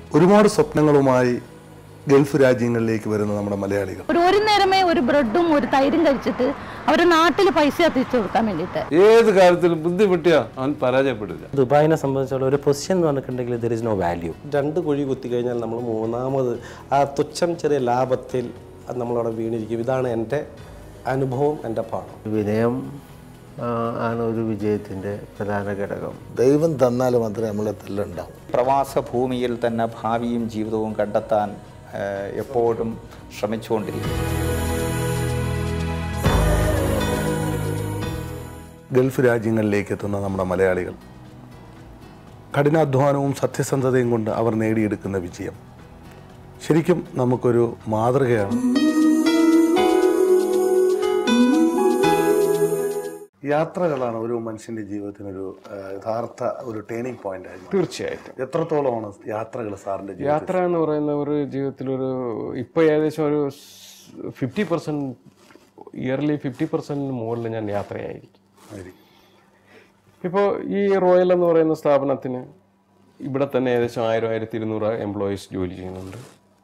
ഒരുപാട് സ്വപ്നങ്ങളുമായി ഗൾഫ് രാജ്യങ്ങളിലേക്ക് വരുന്ന നമ്മുടെ മലയാളികൾ ഒരു ഒരു നേരമേ ഒരു ബ്രെഡും ഒരു തൈരും കഴിച്ചിട്ട് അവരുടെ നാട്ടിൽ പൈസ എത്തിച്ചു കൊടുക്കാൻ വേണ്ടിയിട്ട് ഏത് കാര്യത്തിലും ബുദ്ധിമുട്ടിയാ അവൻ പരാജയപ്പെടില്ല ദുബായിനെ സംബന്ധിച്ചുള്ള ഒരു പൊസിഷൻ എന്ന് പറഞ്ഞിട്ടുണ്ടെങ്കിൽ ദർ ഇസ് നോ വാല്യൂ രണ്ട് കുഴി കുത്തി കഴിഞ്ഞാൽ നമ്മൾ മൂന്നാമത് ആ തുച്ഛം ചെറിയ ലാഭത്തിൽ നമ്മളവിടെ വീണിരിക്കും ഇതാണ് എൻ്റെ അനുഭവം എൻ്റെ പാഠം വിനയം ആ, ആണ് ഒരു വിജയത്തിൻ്റെ പ്രധാന ഘടകം ദൈവം തന്നാൽ മാത്രമേ നമ്മളെ തല്ലുണ്ടാവും പ്രവാസ ഭൂമിയിൽ തന്നെ ഭാവിയും ജീവിതവും കണ്ടെത്താൻ ഏഹ്, എപ്പോഴും ശ്രമിച്ചുകൊണ്ടിരിക്കും ഗൾഫ് രാജ്യങ്ങളിലേക്ക് എത്തുന്ന നമ്മുടെ മലയാളികൾ കഠിനാധ്വാനവും സത്യസന്ധതയും കൊണ്ട് അവർ നേടിയെടുക്കുന്ന വിജയം ശരിക്കും നമുക്കൊരു മാതൃകയാണ് യാത്രകളാണ് ഒരു മനുഷ്യന്റെ ജീവിതത്തിനൊരു ആ, യഥാർത്ഥ ഒരു ടേണിംഗ് പോയിന്റ് ആയിരുന്നു തീർച്ചയായിട്ടും എത്രത്തോളമാണ് യാത്രകൾ സാറിന്റെ ജീവിതത്തിൽ യാത്ര എന്ന് പറയുന്ന ഒരു ജീവിതത്തിലൊരു ഇപ്പോൾ ഏകദേശം ഒരു ഫിഫ്റ്റി പെർസെൻറ്റ് ഇയർലി ഫിഫ്റ്റി പെർസെൻറ്റിന് മുകളിൽ ഞാൻ യാത്രയായിരിക്കും ആയിരിക്കും? ഇപ്പോൾ ഈ റോയൽ എന്ന് പറയുന്ന സ്ഥാപനത്തിന് ഇവിടെ തന്നെ ഏകദേശം ആയിരം ആയിരത്തി ഇരുന്നൂറ് എംപ്ലോയീസ് ജോലി ചെയ്യുന്നുണ്ട്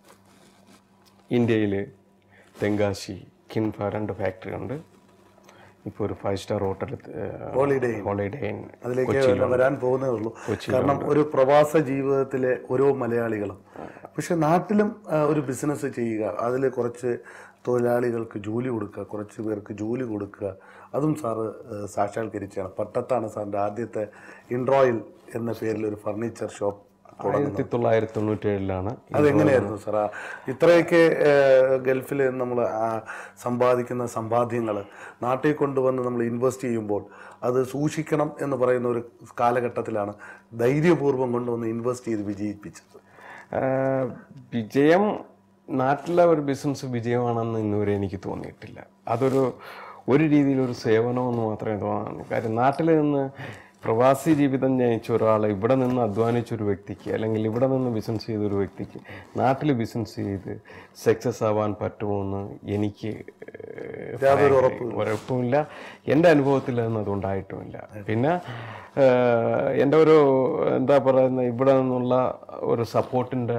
ഇന്ത്യയിൽ തെങ്കാശി കിൻഫ രണ്ട് ഫാക്ടറി ഉണ്ട് ഇപ്പോൾ ഒരു five star hotel Holiday Inn. Holiday Inn അതിലേക്ക് വരാൻ പോകുന്നേ ഉള്ളൂ കാരണം ഒരു പ്രവാസ ജീവിതത്തിലെ ഓരോ മലയാളികളും പക്ഷെ നാട്ടിലും ആ, ഒരു ബിസിനസ് ചെയ്യുക അതിൽ കുറച്ച് തൊഴിലാളികൾക്ക് ജോലി കൊടുക്കുക കുറച്ച് പേർക്ക് ജോലി കൊടുക്കുക അതും സാറ് ആ, സാക്ഷാത്കരിച്ചാണ് പട്ടത്താണ് സാറിൻ്റെ ആദ്യത്തെ ഇൻട്രോയിൽ എന്ന പേരിൽ ഒരു ഫർണിച്ചർ ഷോപ്പ് ആയിരത്തി തൊള്ളായിരത്തി തൊണ്ണൂറ്റി ഏഴിലാണ് അതെങ്ങനെയായിരുന്നു സാർ ആ ഇത്രയൊക്കെ ഏഹ്, ഗൾഫിൽ നമ്മൾ സമ്പാദിക്കുന്ന സമ്പാദ്യങ്ങൾ നാട്ടിൽ കൊണ്ടുവന്ന് നമ്മൾ ഇൻവെസ്റ്റ് ചെയ്യുമ്പോൾ അത് സൂക്ഷിക്കണം എന്ന് പറയുന്ന ഒരു കാലഘട്ടത്തിലാണ് ധൈര്യപൂർവ്വം കൊണ്ടുവന്ന് ഇൻവെസ്റ്റ് ചെയ്ത് വിജയിപ്പിച്ചത് ആഹ് വിജയം നാട്ടിലെ ഒരു ബിസിനസ് വിജയമാണെന്ന് ഇന്നുവരെ എനിക്ക് തോന്നിയിട്ടില്ല അതൊരു ഒരു രീതിയിലൊരു സേവനമെന്ന് മാത്രമേ തോന്നുന്നു കാര്യം നാട്ടിൽ നിന്ന് പ്രവാസി ജീവിതം ജനിച്ച ഒരാൾ ഇവിടെ നിന്ന് അധ്വാനിച്ച ഒരു വ്യക്തിക്ക് അല്ലെങ്കിൽ ഇവിടെ നിന്ന് ബിസിനസ് ചെയ്ത ഒരു വ്യക്തിക്ക് നാട്ടിൽ ബിസിനസ് ചെയ്ത് സക്സസ് ആവാൻ പറ്റുമോയെന്ന് എനിക്ക് യാതൊരു ഉറപ്പുമില്ല എൻ്റെ അനുഭവത്തിൽ അതൊന്നും അതുണ്ടായിട്ടുമില്ല പിന്നെ ഏഹ്, എൻ്റെ ഒരു എന്താ പറയുന്ന ഇവിടെ നിന്നുള്ള ഒരു സപ്പോർട്ടിൻ്റെ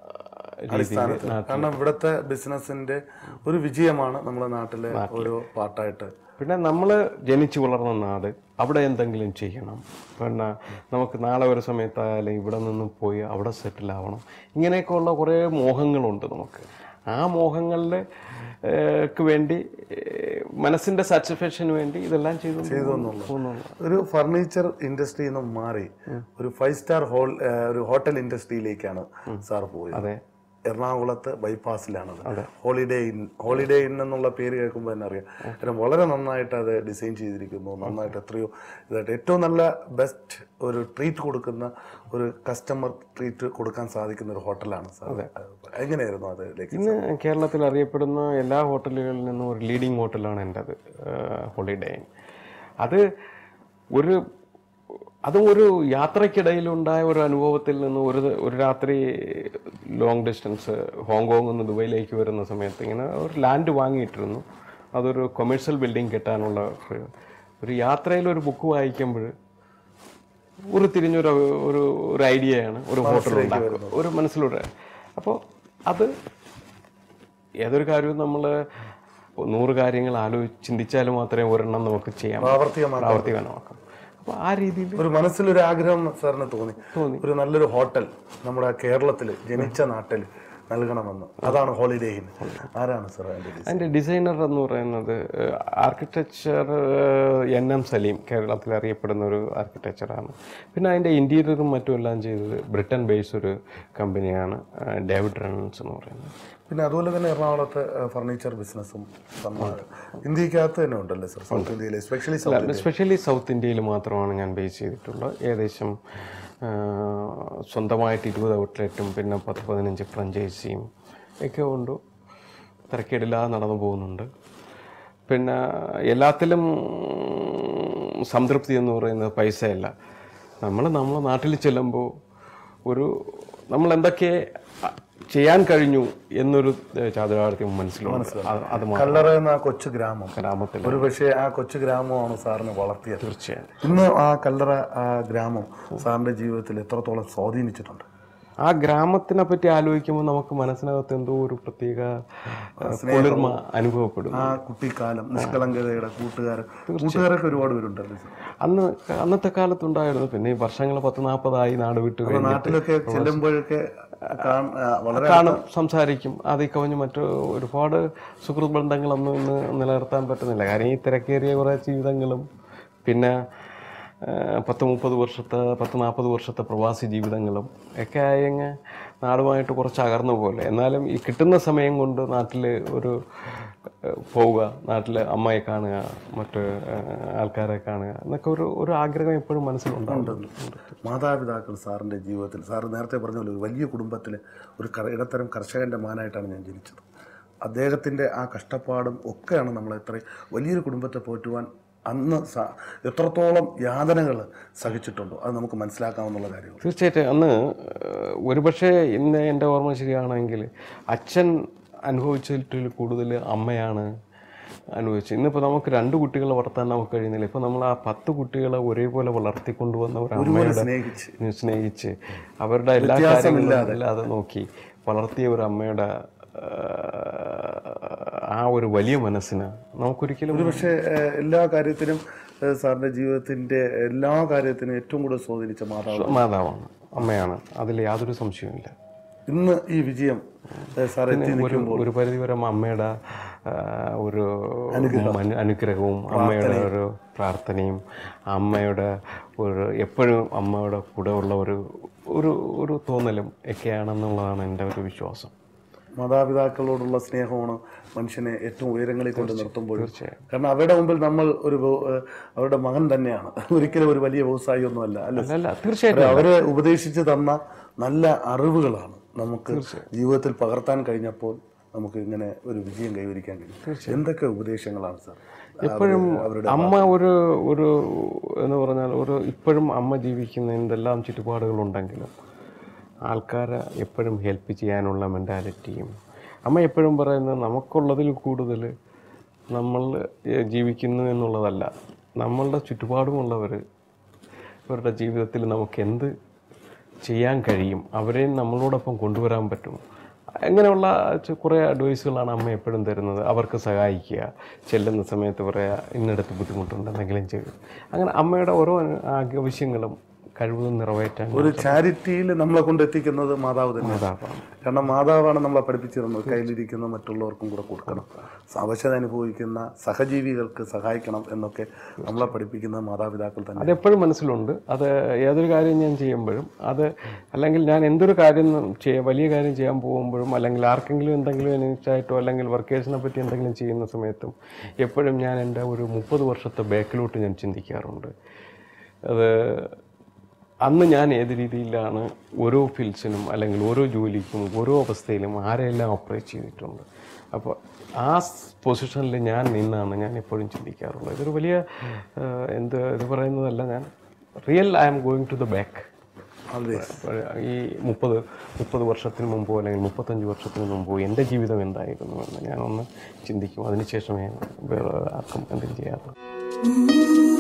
രീതിയിൽ കാരണം ഇവിടുത്തെ ബിസിനസിന്റെ ഒരു വിജയമാണ് നമ്മുടെ നാട്ടിലെ ഓരോ പാർട്ടായിട്ട് പിന്നെ നമ്മൾ ജനിച്ചു വളർന്ന നാട് അവിടെ എന്തെങ്കിലും ചെയ്യണം പിന്നെ നമുക്ക് നാളെ ഒരു സമയത്തായാലും ഇവിടെ നിന്ന് പോയി അവിടെ സെറ്റിൽ ആവണം ഇങ്ങനെയൊക്കെയുള്ള കുറേ മോഹങ്ങളുണ്ട് നമുക്ക് ആ മോഹങ്ങളിൽ ക്ക് വേണ്ടി ഏഹ്, മനസ്സിന്റെ സാറ്റിസ്ഫാക്ഷന് വേണ്ടി ഇതെല്ലാം ചെയ്തു പോകുന്നുള്ളൂ ഒരു ഫർണിച്ചർ ഇൻഡസ്ട്രിയിൽ നിന്ന് മാറി ഒരു ഫൈവ് സ്റ്റാർ ഹോൾ ഒരു ഹോട്ടൽ ഇൻഡസ്ട്രിയിലേക്കാണ് സാർ പോയത് അതെ എറണാകുളത്ത് ബൈപ്പാസിലാണത് ഹോളിഡേ ഇൻ ഹോളിഡേ ഇൻ എന്നുള്ള പേര് കേൾക്കുമ്പോൾ തന്നെ അറിയാം കാരണം വളരെ നന്നായിട്ട് അത് ഡിസൈൻ ചെയ്തിരിക്കുന്നു നന്നായിട്ട് എത്രയോ ഇതായിട്ട് ഏറ്റവും നല്ല ബെസ്റ്റ് ഒരു ട്രീറ്റ് കൊടുക്കുന്ന ഒരു കസ്റ്റമർ ട്രീറ്റ് കൊടുക്കാൻ സാധിക്കുന്ന ഒരു ഹോട്ടലാണ് സാർ എങ്ങനെയായിരുന്നു അതിലേക്ക് ഇന്ന് കേരളത്തിൽ അറിയപ്പെടുന്ന എല്ലാ ഹോട്ടലുകളിൽ നിന്നും ഒരു ലീഡിങ് ഹോട്ടലാണ് എൻ്റെ അത് ഹോളിഡേ ഇൻ അത് ഒരു അതും ഒരു യാത്രക്കിടയിലുണ്ടായ ഒരു അനുഭവത്തിൽ നിന്ന് ഒരു ഒരു രാത്രി ലോങ് ഡിസ്റ്റൻസ് ഹോങ്കോങ്ങിൽ നിന്ന് ദുബൈയിലേക്ക് വരുന്ന സമയത്ത് ഇങ്ങനെ ഒരു ലാൻഡ് വാങ്ങിയിട്ടിരുന്നു അതൊരു കൊമേഴ്ഷ്യൽ ബിൽഡിംഗ് കെട്ടാനുള്ള ഒരു- ഒരു യാത്രയിൽ ഒരു ബുക്ക് വായിക്കുമ്പോൾ ഒരു തിരിഞ്ഞൊരു ഒരു ഒരു ഐഡിയയാണ് ഒരു ഹോട്ടൽ ഉണ്ടാക്കുക ഒരു മനസ്സിലൂടെ അപ്പോൾ അത് ഏതൊരു കാര്യവും നമ്മൾ നൂറ് കാര്യങ്ങൾ ആലോചിച്ച് ചിന്തിച്ചാൽ മാത്രമേ ഒരെണ്ണം നമുക്ക് ചെയ്യാൻ പ്രാവർത്തികമാക്കാൻ പ്രാവർത്തികമാക്കാം അപ്പോൾ ആ രീതിയിൽ ഒരു മനസ്സിലൊരു ആഗ്രഹം സാറിന് തോന്നി ഒരു നല്ലൊരു ഹോട്ടൽ നമ്മുടെ കേരളത്തിൽ ജനിച്ച നാട്ടിൽ നൽകണമെന്ന് അതാണ് ഹോളിഡേ ഇൻ ആരാണ് സാർ അതിന്റെ design? അതിൻ്റെ ഡിസൈനർ എന്ന് പറയുന്നത് ആർക്കിടെക്ചർ എൻ എം സലീം കേരളത്തിൽ അറിയപ്പെടുന്ന ഒരു ആർക്കിടെക്ചറാണ് പിന്നെ അതിൻ്റെ ഇൻറ്റീരിയറും മറ്റും എല്ലാം ചെയ്തത് ബ്രിട്ടൻ ബേസ് ഒരു കമ്പനിയാണ് ഡേവിഡ് റൺസ് എന്ന് പറയുന്നത് പിന്നെ അതുപോലെ തന്നെ എറണാകുളത്ത് ഫർണിച്ചർ ബിസിനസ്സും ഇന്ത്യക്കകത്ത് തന്നെ ഉണ്ടല്ലേ സർ സൗത്ത് ഇന്ത്യയിൽ എസ്പെഷ്യലി സൗത്ത് സ്പെഷ്യലി സൗത്ത് ഇന്ത്യയിൽ മാത്രമാണ് ഞാൻ ബേസ് ചെയ്തിട്ടുള്ളത് ഏകദേശം ആ, സ്വന്തമായിട്ട് ഇരുപത് ഔട്ട്ലെറ്റും പിന്നെ പത്ത് പതിനഞ്ച് ഫ്രഞ്ചൈസിയും ഒക്കെ കൊണ്ട് തിരക്കേടില്ലാതെ നടന്നു പോകുന്നുണ്ട് പിന്നെ എല്ലാത്തിലും സംതൃപ്തി എന്ന് പറയുന്നത് പൈസയല്ല നമ്മൾ നമ്മളെ നാട്ടിൽ ചെല്ലുമ്പോൾ ഒരു നമ്മൾ എന്തൊക്കെ ചെയ്യാൻ കഴിഞ്ഞു എന്നൊരു ചാതുരാർത്ഥ്യം മനസ്സിലുണ്ട് അത് അത് മാത്രം കല്ലറ എന്ന ആ കൊച്ചു ഗ്രാമം ഗ്രാമത്തിൽ ഒരു പക്ഷേ ആ കൊച്ചു ഗ്രാമമാണ് സാറിനെ വളർത്തിയത് തീർച്ചയായും ഇന്ന് ആ കല്ലറ ആ ഗ്രാമം സാറിന്റെ ജീവിതത്തിൽ എത്രത്തോളം സ്വാധീനിച്ചിട്ടുണ്ട് ആ ഗ്രാമത്തിനെ പറ്റി ആലോചിക്കുമ്പോൾ നമുക്ക് മനസ്സിനകത്ത് എന്തോ ഒരു പ്രത്യേക ആ, കുളിർമ അനുഭവപ്പെടും ആ കുട്ടിക്കാലം നിഷ്കളങ്കതയുടെ കൂട്ടുകാരൻ കൂട്ടുകാരൊക്കെ ഒരുപാട് പേരുണ്ടല്ലോ സർ അന്ന് അന്നത്തെ കാലത്തുണ്ടായിരുന്നു പിന്നെ ഈ വർഷങ്ങൾ പത്ത് നാൽപ്പതായി നാട് വിട്ടു അപ്പൊ കഴിഞ്ഞിട്ട് നാട്ടിലൊക്കെ ചെല്ലുമ്പോഴൊക്കെ കാൺ- ആ, വളരെ കാണും സംസാരിക്കും അതിൽ കവിഞ്ഞ് മറ്റു ഒരുപാട് സുഹൃത്ത് ബന്ധങ്ങളൊന്നും ഇന്ന് നിലനിർത്താൻ പറ്റുന്നില്ല കാര്യം ഈ തിരക്കേറിയ കുറേ ജീവിതങ്ങളും പിന്നെ ആ, പത്ത് മുപ്പത് വർഷത്തെ പത്ത് നാൽപ്പത് വർഷത്തെ പ്രവാസി ജീവിതങ്ങളും ഒക്കെ ആയങ്ങ് നാടുമായിട്ട് കുറച്ച് അകർന്ന പോലെ എന്നാലും ഈ കിട്ടുന്ന സമയം കൊണ്ട് നാട്ടിൽ ഒരു ആ, പോവുക നാട്ടിൽ അമ്മയെ കാണുക മറ്റ് ആ, ആൾക്കാരെ കാണുക എന്നൊക്കെ ഒരു ഒരു ആഗ്രഹം എപ്പോഴും മനസ്സിലുണ്ടാവും മാതാപിതാക്കൾ സാറിൻ്റെ ജീവിതത്തിൽ സാർ നേരത്തെ പറഞ്ഞ പോലെ ഒരു വലിയ കുടുംബത്തിലെ ഒരു കർ- ഇടത്തരം കർഷകൻ്റെ മാനായിട്ടാണ് ഞാൻ ജനിച്ചത് അദ്ദേഹത്തിൻ്റെ ആ കഷ്ടപ്പാടും ഒക്കെയാണ് നമ്മളെ ഇത്രയും വലിയൊരു കുടുംബത്തെ പോറ്റുവാൻ അന്ന് സ- എത്രത്തോളം യാതനകൾ സഹിച്ചിട്ടുണ്ടോ അത് നമുക്ക് മനസ്സിലാക്കാവുന്ന കാര്യമാണ് തീർച്ചയായിട്ടും അന്ന് ഏഹ്, ഒരുപക്ഷെ ഇന്ന് എൻ്റെ ഓർമ്മ ശരിയാണെങ്കിൽ അച്ഛൻ അനുഭവിച്ചിട്ടിൽ കൂടുതൽ അമ്മയാണ് അനുഭവിച്ചത് ഇന്നിപ്പോൾ നമുക്ക് രണ്ട് കുട്ടികളെ വളർത്താൻ നമുക്ക് കഴിയുന്നില്ല ഇപ്പോൾ നമ്മൾ ആ പത്ത് കുട്ടികളെ ഒരേപോലെ വളർത്തിക്കൊണ്ടുവന്ന ഒരു അമ്മയുടെ സ്നേഹിച്ച് സ്നേഹിച്ച് അവരുടെ എല്ലാ കാര്യങ്ങളും ഇല്ലാതെ നോക്കി വളർത്തിയ ഒരു അമ്മയുടെ ഏഹ്, ആ ഒരു വലിയ മനസ്സിന് നമുക്കൊരിക്കലും ഒരു പക്ഷേ ഏഹ്, എല്ലാ കാര്യത്തിനും ഏഹ്, സാറിൻ്റെ ജീവിതത്തിൻ്റെ എല്ലാ കാര്യത്തിനും ഏറ്റവും കൂടുതൽ സ്വാധീനിച്ച മാതാവ് മാതാവാണ് അമ്മയാണ് അതിൽ യാതൊരു സംശയവുമില്ല ഇന്ന് ഈ വിജയം ഏഹ്, സാർ എത്തി ഒരു ഒരു പരിധിവരെ അമ്മയുടെ ആ, ഒരു അനു- അനുഗ്രഹവും അമ്മയുടെ ഒരു പ്രാർത്ഥനയും അമ്മയുടെ ഒരു എപ്പോഴും അമ്മയുടെ കൂടെ ഉള്ള ഒരു ഒരു ഒരു തോന്നലും ഒക്കെയാണെന്നുള്ളതാണ് എൻ്റെ ഒരു വിശ്വാസം മാതാപിതാക്കളോടുള്ള സ്നേഹമാണ് മനുഷ്യനെ ഏറ്റവും ഉയരങ്ങളിൽ കൊണ്ട് നിർത്തുമ്പോഴും കാരണം അവരുടെ മുമ്പിൽ നമ്മൾ ഒരു ബഹു- ഏഹ് അവരുടെ മകൻ തന്നെയാണ് ഒരിക്കലും ഒരു വലിയ വ്യവസായി ഒന്നുമല്ല അല്ല അല്ല തീർച്ചയായിട്ടും അവരെ ഉപദേശിച്ച് തന്ന നല്ല അറിവുകളാണ് നമുക്ക് ജീവിതത്തിൽ പകർത്താൻ കഴിഞ്ഞപ്പോൾ നമുക്ക് ഇങ്ങനെ ഒരു വിജയം കൈവരിക്കാൻ കഴിയും എന്തൊക്കെ ഉപദേശങ്ങളാണ് സാർ എപ്പോഴും അവരുടെ അമ്മ ഒരു ഒരു എന്ന് പറഞ്ഞാൽ ഒരു ഇപ്പോഴും അമ്മ ജീവിക്കുന്ന എന്തെല്ലാം ചുറ്റുപാടുകളുണ്ടെങ്കിലും ആൾക്കാരെ എപ്പോഴും ഹെൽപ്പ് ചെയ്യാനുള്ള മെൻറ്റാലിറ്റിയും അമ്മ എപ്പോഴും പറയുന്നത് നമുക്കുള്ളതിൽ കൂടുതൽ നമ്മൾ ഏഹ്, ജീവിക്കുന്നു എന്നുള്ളതല്ല നമ്മളുടെ ചുറ്റുപാടുമുള്ളവർ ഇവരുടെ ജീവിതത്തിൽ നമുക്ക് എന്ത് ചെയ്യാൻ കഴിയും അവരെയും നമ്മളോടൊപ്പം കൊണ്ടുവരാൻ പറ്റും അങ്ങനെയുള്ള ചെ- കുറേ അഡ്വൈസുകളാണ് അമ്മ എപ്പോഴും തരുന്നത് അവർക്ക് സഹായിക്കുക ചെല്ലുന്ന സമയത്ത് പറയാ ഇന്നിടത്ത് ബുദ്ധിമുട്ടുണ്ട് എന്തെങ്കിലും ചെയ്യും അങ്ങനെ അമ്മയുടെ ഓരോ ആവശ്യങ്ങളും കഴിവതും നിറവേറ്റാൻ ഒരു ചാരിറ്റിയിൽ നമ്മളെ കൊണ്ട് എത്തിക്കുന്നത് മാതാവ് തന്നെയാണ് കാരണം മാതാവാണ് നമ്മളെ പഠിപ്പിച്ചിരുന്നത് കയ്യിലിരിക്കുന്ന മറ്റുള്ളവർക്കും കൂടെ കൊടുക്കണം അവശത അനുഭവിക്കുന്ന സഹജീവികൾക്ക് സഹായിക്കണം എന്നൊക്കെ നമ്മളെ പഠിപ്പിക്കുന്ന മാതാപിതാക്കൾ തന്നെ അതെപ്പോഴും മനസ്സിലുണ്ട് അത് ഏതൊരു കാര്യം ഞാൻ ചെയ്യുമ്പോഴും അത് അല്ലെങ്കിൽ ഞാൻ എന്തൊരു കാര്യം ചെയ്യ വലിയ കാര്യം ചെയ്യാൻ പോകുമ്പോഴും അല്ലെങ്കിൽ ആർക്കെങ്കിലും എന്തെങ്കിലും എനിച്ചായിട്ടോ അല്ലെങ്കിൽ വർക്കേഴ്സിനെ പറ്റി എന്തെങ്കിലും ചെയ്യുന്ന സമയത്തും എപ്പോഴും ഞാൻ എൻ്റെ ഒരു മുപ്പത് വർഷത്തെ ബാക്കിലോട്ട് ഞാൻ ചിന്തിക്കാറുണ്ട് അത് അന്ന് ഞാൻ ഏത് രീതിയിലാണ് ഓരോ ഫീൽഡ്സിനും അല്ലെങ്കിൽ ഓരോ ജോലിക്കും ഓരോ അവസ്ഥയിലും ആരെയെല്ലാം ഓപ്പറേറ്റ് ചെയ്തിട്ടുണ്ട് അപ്പോൾ ആ പൊസിഷനിൽ ഞാൻ നിന്നാണ് ഞാൻ എപ്പോഴും ചിന്തിക്കാറുള്ളത് ഇതൊരു വലിയ ആ, എന്ത് ഇത് പറയുന്നതല്ല ഞാൻ real I am going to the back ഈ മുപ്പത് മുപ്പത് വർഷത്തിന് മുമ്പോ അല്ലെങ്കിൽ മുപ്പത്തഞ്ച് വർഷത്തിന് മുമ്പോ എൻ്റെ ജീവിതം എന്തായിരുന്നു എന്ന് ഞാനൊന്ന് ചിന്തിക്കും അതിനുശേഷമേ വേറെ ആർക്കും എന്തെങ്കിലും ചെയ്യാറുള്ളൂ